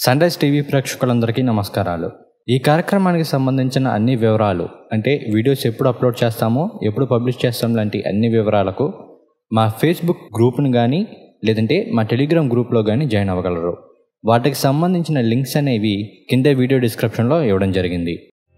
sun rise TV ప్రేక్షకులందరికీ నమస్కారాలు ఈ కార్యక్రమానికి సంబంధించిన అన్ని వివరాలు అంటే వీడియోస్ ఎప్పుడు అప్లోడ్ చేస్తామో ఎప్పుడు పబ్లిష్ చేస్తాం లాంటి అన్ని వివరాలకు మా ఫేస్బుక్ గ్రూప్ని కానీ లేదంటే మా టెలిగ్రామ్ గ్రూప్లో కానీ జాయిన్ అవ్వగలరు వాటికి సంబంధించిన లింక్స్ అనేవి కింద వీడియో డిస్క్రిప్షన్లో ఇవ్వడం జరిగింది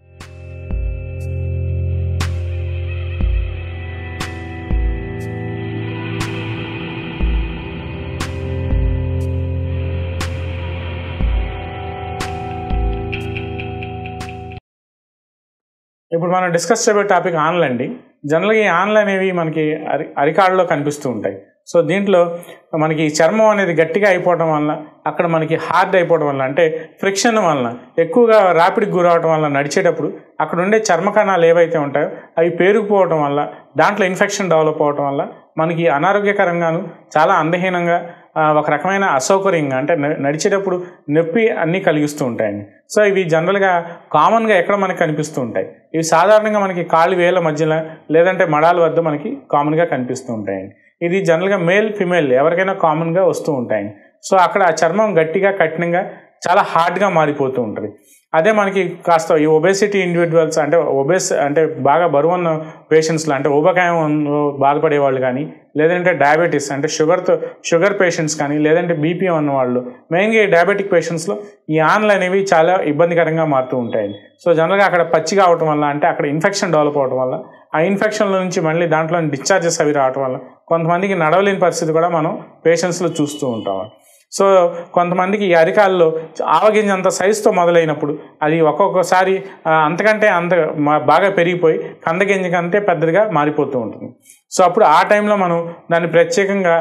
ఇప్పుడు మనం డిస్కస్ చేయబోయే టాపిక్ ఆన్లు అండి జనరల్గా ఈ ఆన్లు అనేవి మనకి అరి అరికాళ్ళలో కనిపిస్తూ ఉంటాయి సో దీంట్లో మనకి చర్మం అనేది గట్టిగా అయిపోవడం వల్ల అక్కడ మనకి హార్డ్ అయిపోవడం వల్ల అంటే ఫ్రిక్షన్ వలన ఎక్కువగా ర్యాపిడ్కి గురవడం వల్ల నడిచేటప్పుడు అక్కడ ఉండే చర్మ కణాలు ఏవైతే ఉంటాయో అవి పేరుకుపోవడం వల్ల దాంట్లో ఇన్ఫెక్షన్ డెవలప్ అవడం వల్ల మనకి అనారోగ్యకరంగాను చాలా అందహీనంగా ఆ, ఒక రకమైన అసౌకర్యంగా అంటే న- నడిచేటప్పుడు నొప్పి అన్నీ కలిగిస్తూ ఉంటాయండి సో ఇవి జనరల్గా కామన్గా ఎక్కడ మనకి కనిపిస్తూ ఉంటాయి ఇవి సాధారణంగా మనకి కాళ్ళు వేల మధ్యలో లేదంటే మడాల వద్ద మనకి కామన్గా కనిపిస్తూ ఉంటాయండి ఇది జనరల్గా మేల్ ఫిమేల్ ఎవరికైనా కామన్గా వస్తూ ఉంటాయండి సో అక్కడ ఆ చర్మం గట్టిగా కఠినంగా చాలా హార్డ్గా మారిపోతూ ఉంటుంది అదే మనకి కాస్త ఈ ఒబేసిటీ ఇండివిజువల్స్ అంటే ఒబేస్ అంటే బాగా బరువు ఉన్న పేషెంట్స్లో అంటే ఊబకాయం బాధపడే వాళ్ళు కానీ లేదంటే డయాబెటీస్ అంటే షుగర్తో షుగర్ పేషెంట్స్ కానీ లేదంటే బీపీ ఉన్న వాళ్ళు మెయిన్గా ఈ డయాబెటిక్ పేషెంట్స్లో ఈ ఆన్లు అనేవి చాలా ఇబ్బందికరంగా మారుతూ ఉంటాయి సో జనరల్గా అక్కడ పచ్చిగా అవటం వల్ల అంటే అక్కడ ఇన్ఫెక్షన్ డెవలప్ అవడం వల్ల ఆ ఇన్ఫెక్షన్ల నుంచి మళ్ళీ దాంట్లో డిశ్చార్జెస్ అవి రావటం వల్ల కొంతమందికి నడవలేని పరిస్థితి కూడా మనం పేషెంట్స్లో చూస్తూ ఉంటాం సో కొంతమందికి ఈ అరికాల్లో ఆవగింజ అంత సైజుతో మొదలైనప్పుడు అది ఒక్కొక్కసారి ఆ, అంతకంటే అంత మా- బాగా పెరిగిపోయి కందగింజ కంటే పెద్దదిగా మారిపోతూ ఉంటుంది సో అప్పుడు ఆ టైంలో మనం దాన్ని ప్రత్యేకంగా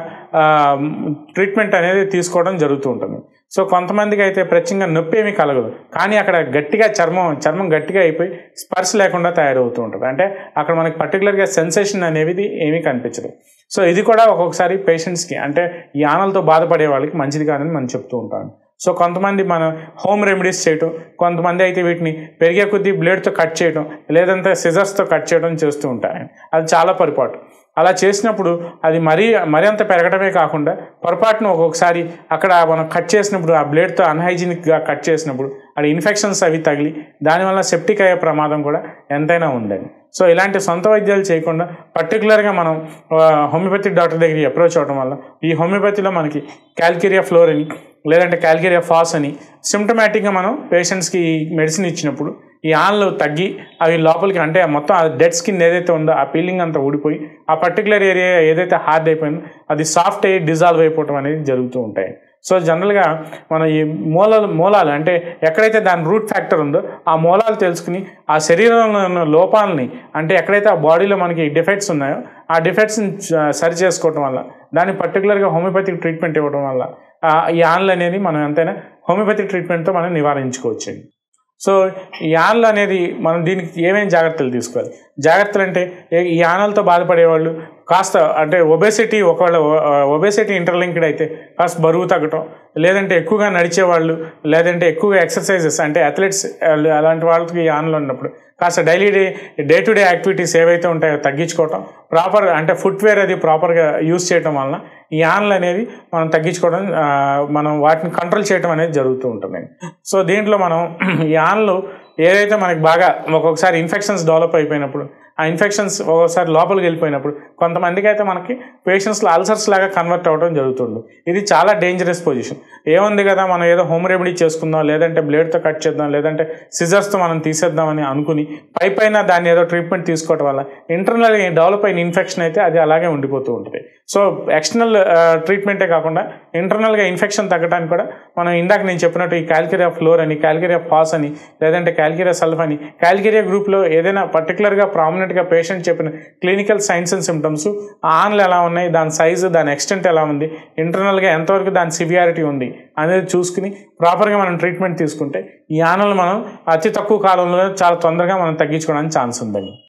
ట్రీట్మెంట్ అనేది తీసుకోవడం జరుగుతూ ఉంటుంది సో కొంతమందికి అయితే ప్రత్యేకంగా నొప్పి ఏమీ కలగదు కానీ అక్కడ గట్టిగా చర్మం చర్మం గట్టిగా అయిపోయి స్పర్శ లేకుండా తయారవుతూ ఉంటుంది అంటే అక్కడ మనకి పర్టికులర్గా సెన్సేషన్ అనేది ఏమీ కనిపించదు సో ఇది కూడా ఒక్కొక్కసారి పేషెంట్స్కి అంటే ఈ ఆనలతో బాధపడే వాళ్ళకి మంచిది కాదని మనం చెప్తూ ఉంటాం సో కొంతమంది మన హోమ్ రెమెడీస్ చేయటం కొంతమంది అయితే వీటిని పెరిగే కొద్దీ బ్లేడ్తో కట్ చేయడం లేదంటే సిజర్స్తో కట్ చేయడం చేస్తూ ఉంటారు అది చాలా పొరపాటు అలా చేసినప్పుడు అది మరీ మరింత పెరగడమే కాకుండా పొరపాటున ఒక్కొక్కసారి అక్కడ మనం కట్ చేసినప్పుడు ఆ బ్లేడ్తో అన్హైజీనిక్గా కట్ చేసినప్పుడు అది ఇన్ఫెక్షన్స్ అవి తగిలి దానివల్ల సెప్టిక్ అయ్యే ప్రమాదం కూడా ఎంతైనా ఉందండి సో ఇలాంటి సొంత వైద్యాలు చేయకుండా పర్టికులర్గా మనం హోమియోపతి డాక్టర్ దగ్గరికి అప్రోచ్ అవ్వడం వల్ల ఈ హోమియోపతిలో మనకి క్యాల్కేరియా ఫ్లోర్ అని లేదంటే క్యాల్కేరియా ఫాస్ అని సిమ్టమాటిక్గా మనం పేషెంట్స్కి ఈ మెడిసిన్ ఇచ్చినప్పుడు ఈ ఆన్లు తగ్గి అవి లోపలికి అంటే మొత్తం ఆ డెడ్ స్కిన్ ఏదైతే ఉందో ఆ పీలింగ్ అంతా ఊడిపోయి ఆ పర్టికులర్ ఏరియా ఏదైతే హార్డ్ అయిపోయిందో అది సాఫ్ట్ అయ్యి డిజాల్వ్ అయిపోవడం అనేది జరుగుతూ ఉంటాయి సో జనరల్గా మనం ఈ మూలాలు మూలాలు అంటే ఎక్కడైతే దాని రూట్ ఫ్యాక్టర్ ఉందో ఆ మూలాలు తెలుసుకుని ఆ శరీరంలో ఉన్న లోపాలని అంటే ఎక్కడైతే ఆ బాడీలో మనకి డిఫెక్ట్స్ ఉన్నాయో ఆ డిఫెక్ట్స్ని సరి చేసుకోవడం వల్ల దాన్ని పర్టికులర్గా హోమియోపతిక్ ట్రీట్మెంట్ ఇవ్వడం వల్ల ఆ, ఈ ఆన్లు అనేది మనం ఎంతైనా హోమియోపతిక్ ట్రీట్మెంట్తో మనం నివారించుకోవచ్చండి సో ఈ ఆనలు అనేది మనం దీనికి ఏమేమి జాగ్రత్తలు తీసుకోవాలి జాగ్రత్తలు అంటే ఏ- ఈ ఆనలతో బాధపడేవాళ్ళు కాస్త అంటే ఒబేసిటీ ఒకవేళ ఒబేసిటీ ఇంటర్లింక్డ్ అయితే కాస్త బరువు తగ్గటం లేదంటే ఎక్కువగా నడిచేవాళ్ళు లేదంటే ఎక్కువగా ఎక్సర్సైజెస్ అంటే అథ్లెట్స్ అలాంటి వాళ్ళకి ఈ ఆనలు ఉన్నప్పుడు కాస్త daily day day to day activities ఏవైతే ఉంటాయో తగ్గించుకోవటం ప్రాపర్ అంటే ఫుట్వేర్ అది ప్రాపర్గా యూస్ చేయటం వలన ఈ ఆన్లు అనేది మనం తగ్గించుకోవడం ఆ, మనం వాటిని కంట్రోల్ చేయడం అనేది జరుగుతూ ఉంటుంది సో దీంట్లో మనం ఈ ఆన్లు ఏదైతే మనకి బాగా ఒక్కొక్కసారి ఇన్ఫెక్షన్స్ డెవలప్ అయిపోయినప్పుడు ఆ ఇన్ఫెక్షన్స్ ఒక్కొక్కసారి లోపలికి వెళ్ళిపోయినప్పుడు కొంతమందికి అయితే మనకి పేషెంట్స్లో అల్సర్స్ లాగా కన్వర్ట్ అవ్వడం జరుగుతుంది ఇది చాలా డేంజరస్ పొజిషన్ ఏముంది కదా మనం ఏదో హోమ్ రెమెడీ చేసుకుందాం లేదంటే బ్లేడ్తో కట్ చేద్దాం లేదంటే సిజర్స్తో మనం తీసేద్దామని అనుకుని పై పైన దాన్ని ఏదో ట్రీట్మెంట్ తీసుకోవడం వల్ల ఇంటర్నల్ డెవలప్ అయిన ఇన్ఫెక్షన్ అయితే అది అలాగే ఉండిపోతూ ఉంటుంది సో ఎక్స్టర్నల్ ట్రీట్మెంటే కాకుండా ఇంటర్నల్గా ఇన్ఫెక్షన్ తగ్గడానికి కూడా మనం ఇందాక నేను చెప్పినట్టు ఈ క్యాల్కేరియా ఫ్లోర్ అని క్యాల్కేరియా పాస్ అని లేదంటే క్యాల్కేరియా సల్ఫ్ అని క్యాల్కేరియా గ్రూప్లో ఏదైనా పర్టికులర్గా ప్రామినెంట్గా పేషెంట్ చెప్పిన క్లినికల్ సైన్స్ అండ్ సిమ్టమ్స్ ఆన్లు ఎలా ఉన్నాయి దాని సైజు దాని ఎక్స్టెంట్ ఎలా ఉంది ఇంటర్నల్గా ఎంతవరకు దాని సివియారిటీ ఉంది అనేది చూసుకుని ప్రాపర్గా మనం ట్రీట్మెంట్ తీసుకుంటే ఈ ఆనలు మనం అతి తక్కువ కాలంలో చాలా తొందరగా మనం తగ్గించుకోవడానికి ఛాన్స్ ఉందండి